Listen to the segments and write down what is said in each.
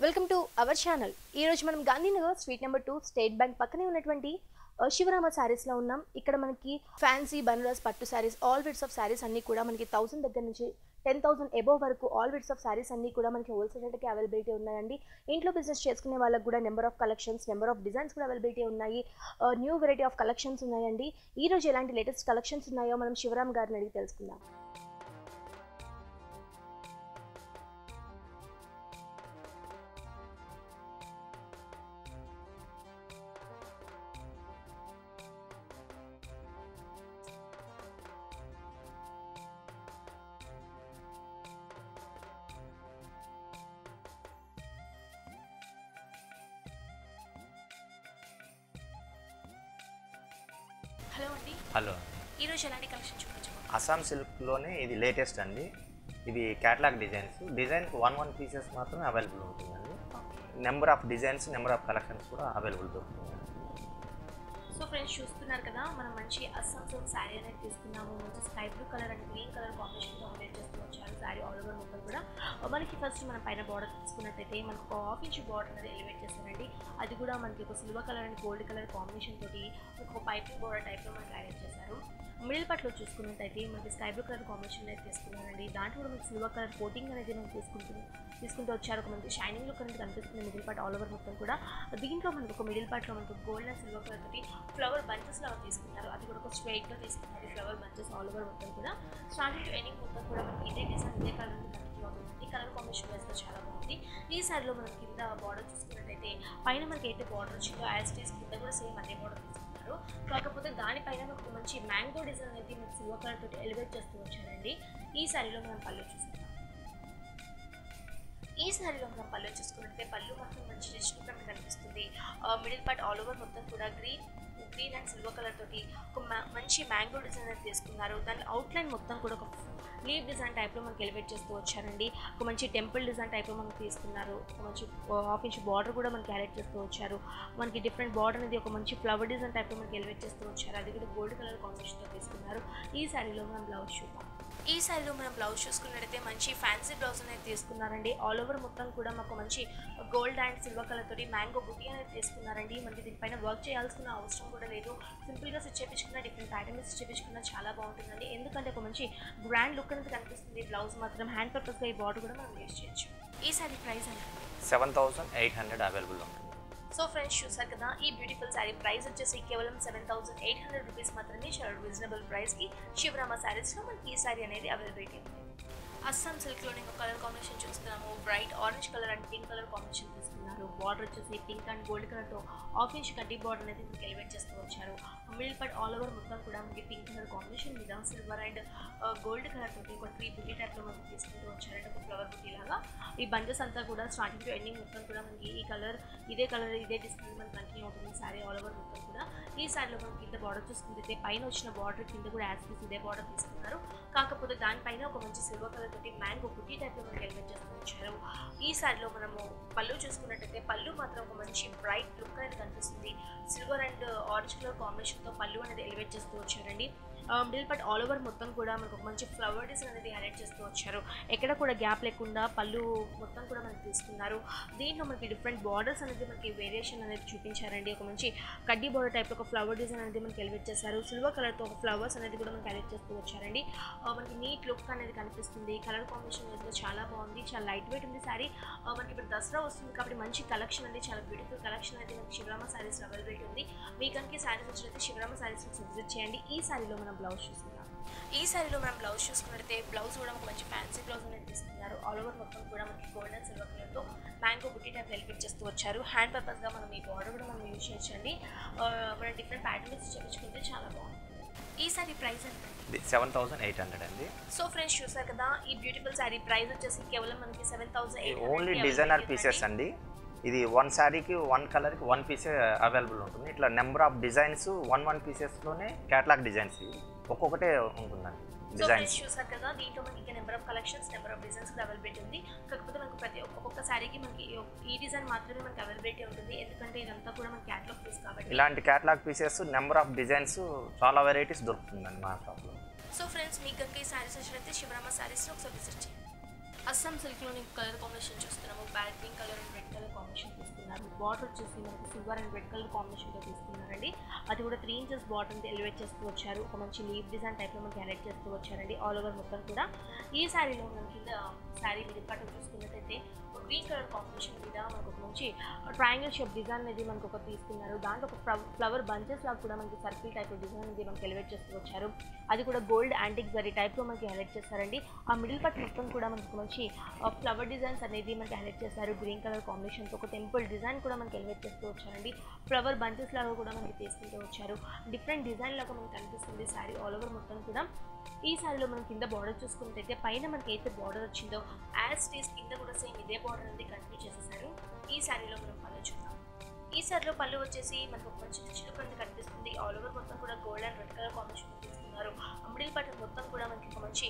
Welcome to our channel ఈ రోజు మనం Gandhinagar street number two state bank పక్కనే ఉన్నటువంటి ఆ, శివరామ శారీస్లో ఉన్నాం ఇక్కడ మనకి ఫ్యాన్సీ బనారస్ పట్టు శారీస్ ఆల్ విడ్స్ ఆఫ్ శారీస్ అన్నీ కూడా మనకి థౌసండ్ దగ్గర నుంచి టెన్ థౌసండ్ ఎబోవ్ వరకు ఆల్ విడ్స్ ఆఫ్ శారీస్ అన్నీ కూడా మనకి హోల్సేల్ రేట్కి అవైలబిలిటీ ఉన్నాయండి ఇంట్లో బిజినెస్ చేసుకునే వాళ్ళకి కూడా number of collections number of designs కూడా అవైలబిలిటీ ఉన్నాయి న్యూ వెరైటీ ఆఫ్ కలెక్షన్స్ ఉన్నాయండి ఈ రోజు ఎలాంటి లేటెస్ట్ కలెక్షన్స్ ఉన్నాయో మనం శివరామ్ గారిని అడిగి తెలుసుకుందాం హలో అండి హలో ఈ రోజు ఎలాంటి కలెక్షన్ చూపించబోతున్నాం అస్సాం సిల్క్లోనే ఇది లేటెస్ట్ అండి ఇది catalogue designs design one one pieces మాత్రమే అవైలబుల్ ఉంటుందండి number of designs number of collections కూడా అవైలబుల్ దొరుకుతుంది సో ఫ్రెండ్స్ చూస్తున్నారు కదా మనం మంచి అస్సాం సిల్క్ శారీ అనేది తీసుకున్నాము మంచి sky blue colour and green colour కాంబినేషన్తో అప్డేట్ చేస్తూ వచ్చారు శారీ ఆల్ ఓవర్ మొత్తం కూడా మనకి ఫస్ట్ మన పైన బార్డర్ తీసుకున్నట్టయితే మనకు ఒక హాఫ్ ఇంచ్ బార్డర్ అనేది ఎలివేట్ చేస్తారండి అది కూడా మనకి ఒక silver colour and gold colour combination తోటి మనకు ఒక పైపింగ్ బార్డర్ టైప్లో మనకి అరేంజ్ చేశారు మిడిల్ పార్ట్లో చూసుకున్నట్టయితే మనకి స్కై బ్లూ కలర్ కాంబినేషన్ అనేది తీసుకున్నారండి దాంట్లో కూడా మనకి సిల్వర్ కలర్ కోటింగ్ అనేది మనం తీసుకుంటున్నాం తీసుకుంటూ వచ్చారు ఒక మంచి షైనింగ్ లుక్ అనేది కనిపిస్తుంది మిడిల్ పార్ట్ ఆల్ ఓవర్ మొత్తం కూడా దీంట్లో మనకు ఒక మిడిల్ పార్ట్లో మనకు గోల్డ్ అండ్ సిల్వర్ కలర్ తోటి ఫ్లవర్ బంచెస్ లాగా తీసుకున్నారు అది కూడా ఒక స్ట్రైట్గా తీసుకున్నారు ఫ్లవర్ బంచెస్ ఆల్ ఓవర్ మొత్తం కూడా స్టార్టింగ్ టు ఎండింగ్ మొత్తం కూడా మనకి ఇదే డిజైన్ ఇదే కలర్ కంటిన్యూ అవుతుంది ఈ కలర్ కాంబినేషన్ వేస్తే చాలా బాగుంది ఈ సారీలో మనం కింద బార్డర్ చూసుకున్నట్టయితే పైన మనకి అయితే బార్డర్ వచ్చిందో యాజ్ డేస్ కింద కూడా సేమ్ అదే బార్డర్ తీసుకున్నారు కాకపోతే దానిపైన మనకు మంచి మ్యాంగో డిజైన్ అనేది మనకి సిల్వర్ కలర్ తోటి ఎలివేట్ చేస్తూ వచ్చారండి ఈ సారీలో మనం పళ్ళు చూసుకుంటాం ఈ సారీలో మనం పళ్ళు చూసుకున్నట్లయితే పళ్ళు మాత్రం మంచి రిచ్ లుక్ మనకు కనిపిస్తుంది మిడిల్ పార్ట్ ఆల్ ఓవర్ మొత్తం కూడా green green and silver colour తోటి ఒక మా- మంచి మ్యాంగో డిజైన్ అనేది తీసుకున్నారు దాని అవుట్లైన్ మొత్తం కూడా ఒక లీవ్ డిజైన్ టైప్లో మనకి ఎలివేట్ చేస్తూ వచ్చారండి ఒక మంచి టెంపుల్ డిజైన్ టైప్లో మనకి తీసుకున్నారు ఒక మంచి హాఫ్ ఇంచ్ బార్డర్ కూడా మనకి హైలైట్ చేస్తూ వచ్చారు మనకి డిఫరెంట్ బార్డర్ అనేది ఒక మంచి ఫ్లవర్ డిజైన్ టైప్లో మనకి ఎలివేట్ చేస్తూ వచ్చారు అది కూడా గోల్డ్ కలర్ కాంబినేషన్తో తీసుకున్నారు ఈ శారీలో మనం బ్లౌజ్ చూద్దాం ఈ శారీలో మనం బ్లౌజ్ చూసుకున్నట్టయితే మంచి ఫ్యాన్సీ బ్లౌజ్ అనేది తీసుకున్నారండి ఆల్ ఓవర్ మొత్తం కూడా మాకు మంచి గోల్డ్ అండ్ సిల్వర్ కలర్ తోటి మ్యాంగో బుటీ అనేది తీసుకున్నారండి మనకి దీనిపైన వర్క్ చేయాల్సిన అవసరం కూడా లేదు సింపుల్గా స్టిచ్ చేయించుకున్న డిఫరెంట్ ప్యాటర్న్ స్టిచ్ చేయించుకున్న చాలా బాగుంటుందండి ఎందుకంటే ఒక మంచి గ్రాండ్ లుక్ అనేది కనిపిస్తుంది బ్లౌజ్ మాత్రం హ్యాండ్ పర్పస్గా ఈ బార్డర్ కూడా మనం యూజ్ చేయొచ్చు ఈ శారీ ప్రైస్ అంటే seven thousand eight hundred available ఉంటుంది సో ఫ్రెండ్స్ చూసారు కదా ఈ బ్యూటిఫుల్ శారీ ప్రైస్ వచ్చేసి కేవలం seven thousand eight hundred rupees మాత్రమే చాలా రీజనబుల్ ప్రైస్కి శివరామ శారీస్లో మనకి ఈ శారీ అనేది అవైలబిలిటీ ఉంది అస్సాం సిల్క్లోనే ఒక కలర్ కాంబినేషన్ చూస్తున్నాము bright orange colour and pink colour combination తీసుకున్నారు బార్డర్ వచ్చేసి పింక్ అండ్ గోల్డ్ కలర్తో ఆఫ్ ఇంచ్ కడ్డీ బార్డర్ అనేది మనకి ఎలివేట్ చేస్తూ వచ్చారు మిడిల్ పార్ట్ ఆల్ ఓవర్ మొత్తం కూడా మనకి పింక్ కలర్ కాంబినేషన్ మీద సిల్వర్ అండ్ గోల్డ్ కలర్ తోటి ఒక ట్రీ బుటీ టైప్లో మనకి తీసుకుంటూ వచ్చారంటే ఒక ఫ్లవర్ బుటీ లాగా ఈ బంచెస్ అంతా కూడా స్టార్టింగ్ టు ఎండింగ్ మొత్తం కూడా మనకి ఈ కలర్ ఇదే కలర్ ఇదే డిస్ప్లే మనకి కంటిన్యూ అవుతుంది సారీ ఆల్ ఓవర్ మొత్తం కూడా ఈ సారీలో మనకి కింద బార్డర్ చూసుకుంటే పైన వచ్చిన బార్డర్ కింద కూడా యాజ్ పీస్ ఇదే బార్డర్ తీసుకున్నారు కాకపోతే దానిపైన ఒక మంచి సిల్వర్ కలర్ తోటి మ్యాంగో బుట్టి టైప్లో మనకి ఎలిమెంట్ చేస్తూ వచ్చారు ఈ సారీలో మనము పళ్ళు చూసుకున్నట్టయితే పళ్ళు మాత్రం ఒక మంచి బ్రైట్ లుక్ అనేది కనిపిస్తుంది సిల్వర్ అండ్ ఆరెంజ్ కలర్ కాంబినేషన్తో పళ్ళు అనేది ఎలివేట్ చేస్తూ వచ్చారండి మిడిల్ పార్ట్ ఆల్ ఓవర్ మొత్తం కూడా మనకు ఒక మంచి ఫ్లవర్ డిజైన్ అనేది హైలైట్ చేస్తూ వచ్చారు ఎక్కడ కూడా గ్యాప్ లేకుండా పళ్ళు మొత్తం కూడా మనకి తీసుకున్నారు దీంట్లో మనకి డిఫరెంట్ బార్డర్స్ అనేది మనకి వేరియేషన్ అనేది చూపించారండి ఒక మంచి కడ్డీ బార్డర్ టైప్ ఒక ఫ్లవర్ డిజైన్ అనేది మనకి ఎలివేట్ చేశారు సిల్వర్ కలర్తో ఒక ఫ్లవర్స్ అనేది కూడా మనకి హైలైట్ చేస్తూ వచ్చారండి ఆ, మనకి నీట్ లుక్ అనేది కనిపిస్తుంది కలర్ కాంబినేషన్ అయితే చాలా బాగుంది చాలా లైట్ వెయిట్ ఉంది సారీ మనకి ఇప్పుడు దసరా వస్తుంది కాబట్టి మంచి కలెక్షన్ అనేది చాలా బ్యూటిఫుల్ కలెక్షన్ అయితే మనకి శివరామ సారీస్ అవైలబిలిటీ ఉంది మీ కనుక సారీస్ వచ్చినట్లయితే శివరామ సారీస్ విజిట్ చేయండి ఈ సారీలో మనం బ్లౌజ్ చూసుకుందాం ఈ సారీలో మనం బ్లౌజ్ చూసుకున్నట్లయితే బ్లౌజ్ కూడా ఒక మంచి ఫ్యాన్సీ బ్లౌజ్ అనేది తీసుకున్నారు ఆల్ ఓవర్ మొత్తం కూడా మనకి గోల్డ్ అండ్ సిల్వర్ కలర్తో మ్యాంగో బుట్టి టైప్ ఎలివేట్ చేస్తూ వచ్చారు హ్యాండ్ పర్పస్గా మనం ఈ బార్డర్ కూడా మనం యూజ్ చేయొచ్చండి ఆ, మనం డిఫరెంట్ ప్యాటర్న్స్ చేయించుకుంటే చాలా బాగుంటుంది ఈ సారీ ప్రైస్ ఎంత ఇది సెవెన్ థౌసండ్ ఎయిట్ హండ్రెడ్ అండి సో ఫ్రెండ్స్ చూసారు కదా ఈ బ్యూటిఫుల్ శారీ ప్రైస్ వచ్చేసి కేవలం మనకి seven thousand only designer pieces అండి ఇది వన్ శారీకి వన్ కలర్కి వన్ పీసే అవైలబుల్ ఉంటుంది ఇట్లా number of designs one one పీసెస్లోనే క్యాటలాగ్ డిజైన్స్ ఇవి ఒక్కొక్కటే ఉంటుందండి సో డిజైన్స్ ఫ్రెండ్స్ చూసారు కదా దీంట్లో మనకి number of collections number of designs కూడా అవైలబిలిటీ ఉంది కాకపోతే మనకు ప్రతి ఒక్క- ఒక్కొక్క శారీకి మనకి ఈ డిజైన్ మాత్రమే మనకి అవైలబిలిటీ ఉంటుంది ఎందుకంటే ఇదంతా కూడా మనకి క్యాటలాగ్ పీస్ కాబట్టి ఇలాంటి catalogue pieces number of designs చాలా వెరైటీస్ దొరుకుతుందండి మా షాప్లో సో ఫ్రెండ్స్ మీకు కనుక ఈ శారీస్ వచ్చినట్లయితే శివరామ శారీస్లో ఒకసారి విజిట్ చేయండి అస్సాం సిల్క్లోని కలర్ కాంబినేషన్ చూస్తున్నాము bad pink colour and red colour combination తీసుకున్నారు బార్డర్ వచ్చేసి మనకి సిల్వర్ అండ్ రెడ్ కలర్ కాంబినేషన్తో తీసుకున్నారండి అది కూడా త్రీ ఇంచెస్ బార్డర్ ఎలివేట్ చేస్తూ వచ్చారు ఒక మంచి లీవ్ డిజైన్ టైప్లో మనకి హైలైట్ చేస్తూ వచ్చారండి ఆల్ ఓవర్ మొత్తం కూడా ఈ శారీలో మనం కింద శారీ మీద పట్టు చూసుకున్నట్టయితే గ్రీన్ కలర్ కాంబినేషన్ మీద మనకు ఒక మంచి ట్రయాంగిల్ షేప్ డిజైన్ అనేది మనకు ఒక తీసుకున్నారు దాంట్లో ఒక ఫ్లవర్ బంచెస్ లాగా కూడా మనకి సర్కిల్ టైప్ డిజైన్ అనేది మనకి ఎలివేట్ చేస్తూ వచ్చారు అది కూడా గోల్డ్ యాంటిక్ జరీ టైప్లో మనకి హైలైట్ చేస్తారండి ఆ మిడిల్ పార్ట్ మొత్తం కూడా మనకి ఒక మంచి ఫ్లవర్ డిజైన్స్ అనేది మనకి హైలైట్ చేస్తారు గ్రీన్ కలర్ కాంబినేషన్తో ఒక టెంపుల్ డిజైన్ కూడా మనకి ఎలివేట్ చేస్తూ వచ్చారండి ఫ్లవర్ బంచెస్ లాగా కూడా మనకి తీసుకుంటూ వచ్చారు డిఫరెంట్ డిజైన్ లాగా మనకి కనిపిస్తుంది శారీ ఆల్ ఓవర్ మొత్తం కూడా ఈ శారీలో మనం కింద బార్డర్ చూసుకుంటే పైన మనకి అయితే బార్డర్ వచ్చిందో యాజ్ టీస్ కింద కూడా సేమ్ ఇదే బార్డర్ అనేది కంటిన్యూ చేసేసారు ఈ శారీలో మనం పళ్ళు చూద్దాం ఈ శారీలో పళ్ళు వచ్చేసి మనకు ఒక మంచి చిలుక అనేది కనిపిస్తుంది ఆల్ ఓవర్ మొత్తం కూడా gold and red colour combination తీసుకున్నారు మిడిల్ బటన్ మొత్తం కూడా మనకి ఒక మంచి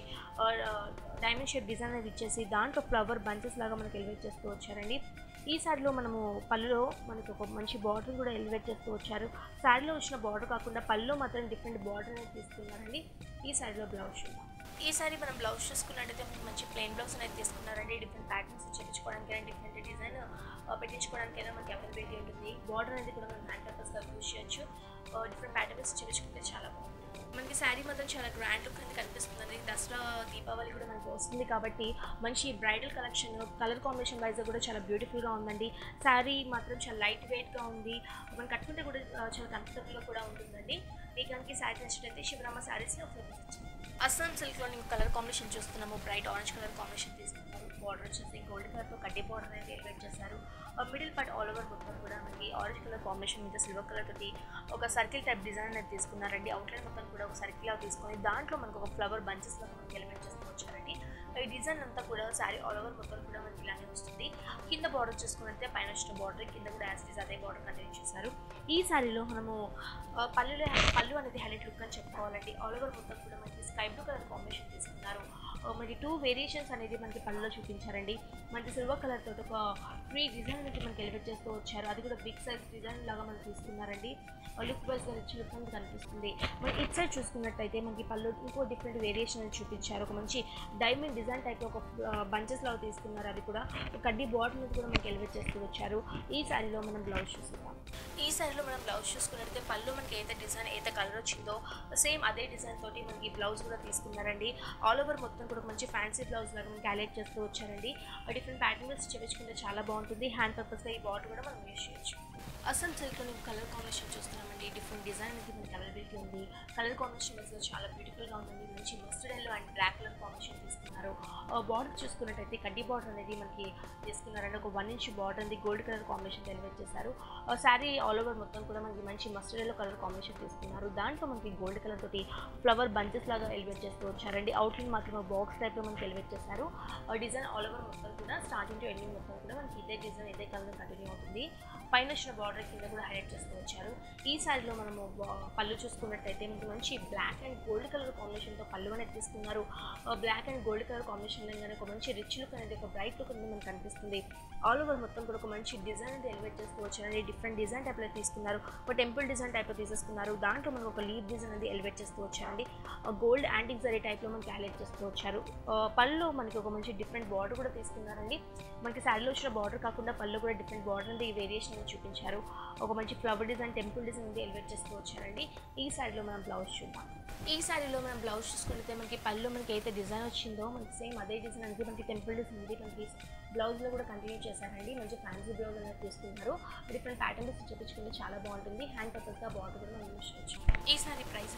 డైమండ్ షేప్ డిజైన్ అనేది ఇచ్చేసి దాంట్లో ఫ్లవర్ బంచెస్ లాగా మనకి ఎలివేట్ చేస్తూ వచ్చారండి ఈ శారీలో మనము పళ్ళులో మనకి ఒక మంచి బార్డర్ కూడా ఎలివేట్ చేస్తూ వచ్చారు శారీలో వచ్చిన బార్డర్ కాకుండా పళ్ళులో మాత్రం డిఫరెంట్ బార్డర్ అనేది తీసుకున్నారండి ఈ శారీలో బ్లౌజ్ చూద్దాం ఈ సారీ మనం బ్లౌజ్ చూసుకున్నట్టయితే మనకి మంచి ప్లెయిన్ బ్లౌజ్ అనేది తీసుకున్నారండి డిఫరెంట్ ప్యాటర్న్స్ చేయించుకోవడానికి డిఫరెంట్ డిజైన్ పెట్టించుకోవడానికైనా మనకి అవైలబిలిటీ ఉంటుంది బార్డర్ అనేది కూడా మనం హ్యాండ్ పర్పస్గా యూజ్ చేయొచ్చు డిఫరెంట్ ప్యాటర్న్స్ చేయించుకుంటే చాలా బాగుంటుంది మనకి శారీ మాత్రం చాలా గ్రాండ్ లుక్ అనేది కనిపిస్తుంది దసరా దీపావళి కూడా మనకి వస్తుంది కాబట్టి మంచి bridal collection colour combination wise కూడా చాలా బ్యూటిఫుల్గా ఉందండి శారీ మాత్రం చాలా లైట్ వెయిట్గా ఉంది మనం కట్టుకుంటే కూడా ఆ, చాలా కంఫర్టబుల్గా కూడా ఉంటుందండి మీకు కనుక ఈ శారీ నచ్చినట్లయితే శివరామ శారీస్ని ఒకసారి visit చేయండి. అస్సాం సిల్క్లో నేను కలర్ కాంబినేషన్ చూస్తున్నాము బ్రైట్ ఆరెంజ్ కలర్ కాంబినేషన్ తీసుకున్నాము బార్డర్ వచ్చేసి గోల్డ్ కలర్తో కడ్డీ బార్డర్ అనేది ఎలివేట్ చేశారు మిడిల్ పార్ట్ ఆల్ ఓవర్ మొత్తం కూడా మనకి ఆరెంజ్ కలర్ కాంబినేషన్ మీద సిల్వర్ కలర్ తోటి ఒక సర్కిల్ టైప్ డిజైన్ అనేది తీసుకున్నారండి అవుట్లైన్ మొత్తం కూడా ఒక సర్కిల్ లాగా తీసుకొని దాంట్లో మనకు ఒక ఫ్లవర్ బంచెస్ లాగా మనకి ఎలివేట్ చేస్తూ వచ్చారండి ఈ డిజైన్ అంతా కూడా శారీ ఆల్ ఓవర్ మొత్తం కూడా మనకి ఇలానే వస్తుంది కింద బార్డర్ చూసుకున్నట్టే పైన వచ్చిన బార్డర్ కింద కూడా యాజ్ ఇస్ అదే బార్డర్ కంటిన్యూ చేశారు ఈ శారీలో మనము ఆ, పళ్ళులో పళ్ళు అనేది హైలైట్ లుక్ అని చెప్పుకోవాలండి ఆల్ ఓవర్ మొత్తం కూడా మనకి స్కై బ్లూ కలర్ కాంబినేషన్ తీసుకున్నారు ఆ, మనకి టూ వేరియేషన్స్ అనేది మనకి పళ్ళులో చూపించారండి మనకి సిల్వర్ కలర్ తోటి ఒక త్రీ డిజైన్ అనేది మనకి ఎలివేట్ చేస్తూ వచ్చారు అది కూడా బిగ్ సైజ్ డిజైన్ లాగా మనకి తీసుకున్నారండి లుక్ వైజ్గా రిచ్ లుక్ అనేది కనిపిస్తుంది మరి ఇట్ సైడ్ చూసుకున్నట్టయితే మనకి పళ్ళు ఇంకో డిఫరెంట్ వేరియేషన్ అనేది చూపించారు ఒక మంచి డైమండ్ డిజైన్ టైప్ ఒక బంచెస్ లాగా తీసుకున్నారు అది కూడా కడ్డీ బాటిల్ మీద కూడా మనకి ఎలివేట్ చేస్తూ వచ్చారు ఈ శారీలో మనం బ్లౌజ్ చూస్తున్నాం ఈ శారీలో మనం బ్లౌజ్ చూసుకున్నట్టయితే పళ్ళు మనకి ఏదైతే డిజైన్ ఏదైతే కలర్ వచ్చిందో సేమ్ అదే డిజైన్ తోటి మనకి బ్లౌజ్ కూడా తీసుకున్నారండి ఆల్ ఓవర్ మొత్తం కూడా మంచి ఫ్యాన్సీ బ్లౌజ్ లాగా మనకి హైలైట్ చేస్తూ వచ్చారండి డిఫరెంట్ ప్యాటర్న్స్ చేయించుకుంటే చాలా బాగుంటుంది హ్యాండ్ పర్పస్గా ఈ బాటిల్ కూడా మనం యూజ్ చేయొచ్చు అసలు సిల్క్లో నేను కలర్ కాంబినేషన్ చూస్తున్నామండి డిఫరెంట్ డిజైన్ అనేది మనకి అవైలబిలిటీ ఉంది కలర్ కాంబినేషన్ అసలు చాలా బ్యూటిఫుల్గా ఉందండి మంచి mustard yellow and black colour combination తీసుకున్నారు బార్డర్ చూసుకున్నట్టయితే కడ్డీ బార్డర్ అనేది మనకి తీసుకున్నారండి ఒక వన్ ఇంచ్ బార్డర్ అనేది గోల్డ్ కలర్ కాంబినేషన్ ఎలివేట్ చేశారు శారీ ఆల్ ఓవర్ మొత్తం కూడా మనకి మంచి మస్టర్డ్ ఎల్లో కలర్ కాంబినేషన్ తీసుకున్నారు దాంట్లో మనకి గోల్డ్ కలర్ తోటి ఫ్లవర్ బంచెస్ లాగా ఎలివేట్ చేస్తూ వచ్చారండి అవుట్లైన్ మాత్రం బాక్స్ టైప్లో మనకి ఎలివేట్ చేశారు డిజైన్ ఆల్ ఓవర్ మొత్తం కూడా స్టార్టింగ్ టు ఎండింగ్ మొత్తం కూడా మనకి ఇదే డిజైన్ ఇదే కలర్ కంటిన్యూ అవుతుంది పైన వచ్చిన బార్డర్ కింద కూడా హైలైట్ చేస్తూ వచ్చారు ఈ శారీలో మనము బా- పళ్ళు చూసుకున్నట్టయితే మనకి మంచి బ్లాక్ అండ్ గోల్డ్ కలర్ కాంబినేషన్తో పళ్ళు అనేది తీసుకున్నారు black and gold colour combination కానీ ఒక మంచి రిచ్ లుక్ అనేది ఒక బ్రైట్ లుక్ అనేది మనకు కనిపిస్తుంది ఆల్ ఓవర్ మొత్తం కూడా ఒక మంచి డిజైన్ అనేది ఎలివేట్ చేస్తూ వచ్చారండి డిఫరెంట్ డిజైన్ టైప్లో తీసుకున్నారు ఒక టెంపుల్ డిజైన్ టైప్లో తీసేసుకున్నారు దాంట్లో మనకు ఒక లీవ్ డిజైన్ అనేది ఎలివేట్ చేస్తూ వచ్చారండి గోల్డ్ యాంటిక్ జరీ టైప్లో మనకి హైలైట్ చేస్తూ వచ్చారు ఆ, పళ్ళు మనకి ఒక మంచి డిఫరెంట్ బార్డర్ కూడా తీసుకున్నారండి మనకి శారీలో వచ్చిన బార్డర్ కాకుండా పళ్ళు కూడా డిఫరెంట్ బార్డర్ అనేది వేరియేషన్ అనేది చూపించారు ఒక మంచి ఫ్లవర్ డిజైన్ టెంపుల్ డిజైన్ అనేది ఎలివేట్ చేస్తూ వచ్చారండి ఈ శారీలో మనం బ్లౌజ్ చూద్దాం ఈ శారీలో మనం బ్లౌజ్ చూసుకుంటే మనకి పళ్ళు మనకి అయితే డిజైన్ వచ్చిందో మనకి సేమ్ అదే డిజైన్ అనేది మనకి టెంపుల్ డిజైన్ అనేది మనకి బ్లౌజ్లో కూడా కంటిన్యూ చేశారండి మంచి ఫ్యాన్సీ బ్లౌజ్ అనేది తీసుకున్నారు డిఫరెంట్ ప్యాటర్న్స్ చూపించుకుంటే చాలా బాగుంటుంది హ్యాండ్ పర్పస్గా బార్డర్ కూడా మనం యూస్ చేయొచ్చు ఈ sari price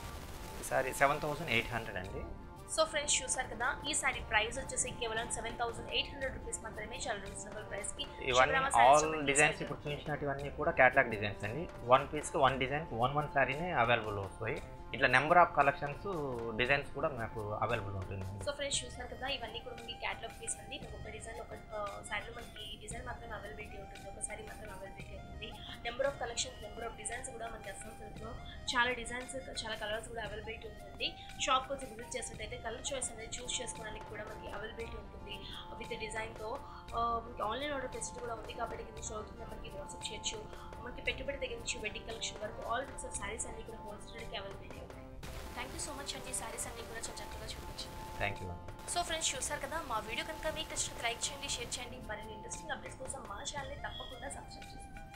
sari seven thousand eight hundred అండి సో ఫ్రెండ్స్ చూసారు కదా ఈ సారీ ప్రైస్ వచ్చేసి కేవలం seven thousand eight hundred rupees మాత్రమే చాలా రీజనబుల్ ప్రైస్ కి ఇవన్నీ శివరామ sarees ఆల్ లో మనకి డిజైన్స్ ఈ ఇప్పుడు చూపించినటువన్నీ కూడా క్యాటలాగ్ డిజైన్స్ అండి వన్ పీస్కి వన్ డిజైన్ వన్ వన్ శారీనే అవైలబుల్ వస్తాయి ఇట్లా నెంబర్ ఆఫ్ కలెక్షన్స్ డిజైన్స్ కూడా మాకు అవైలబుల్ ఉంటుంది సో ఫ్రెండ్స్ చూసారు కదా ఇవన్నీ కూడా మనకి క్యాటలాగ్ పీస్ అండి మీకు ఒక డిజైన్ ఒక సారీలో మనకి డిజైన్ మాత్రం అవైలబిలిటీ ఉంటుంది ఒక సారీ మాత్రం అవైలబిలిటీ ఉంటుంది number of collections number of designs కూడా మనకి అస్సాం సిల్క్లో చాలా డిజైన్స్ చాలా కలర్స్ కూడా అవైలబిలిటీ ఉంటుంది షాప్కి వచ్చి విజిట్ చేసినట్టయితే కలర్ చాయిస్ అనేది చూస్ చేసుకోవడానికి కూడా మనకి అవైలబిలిటీ ఉంటుంది విత్ డిజైన్తో మనకి ఆన్లైన్ ఆర్డర్ ఫెసిలిటీ కూడా ఉంది కాబట్టి కింద షో అవుతుంది మనకి వాట్సాప్ చేయొచ్చు మనకి పెట్టుబడి దగ్గర నుంచి వెడ్డింగ్ కలెక్షన్ వరకు ఆల్ టైప్స్ ఆఫ్ సారీస్ అన్ని కూడా హోల్సేల్కి అవైలబిలిటీ ఉంటాయి థ్యాంక్ యూ సో మచ్ అండి సారీస్ అన్ని కూడా చాలా చక్కగా చూపించారు థ్యాంక్ యూ అండి సో ఫ్రెండ్స్ చూసారు కదా మా వీడియో కనుక మీకు నచ్చినట్టు లైక్ చేయండి షేర్ చేయండి మరిన్ని ఇంట్రెస్టింగ్ అప్డేట్స్ కోసం మా ఛానల్ని తప్పకుండా సబ్స్క్రైబ్ చేయండి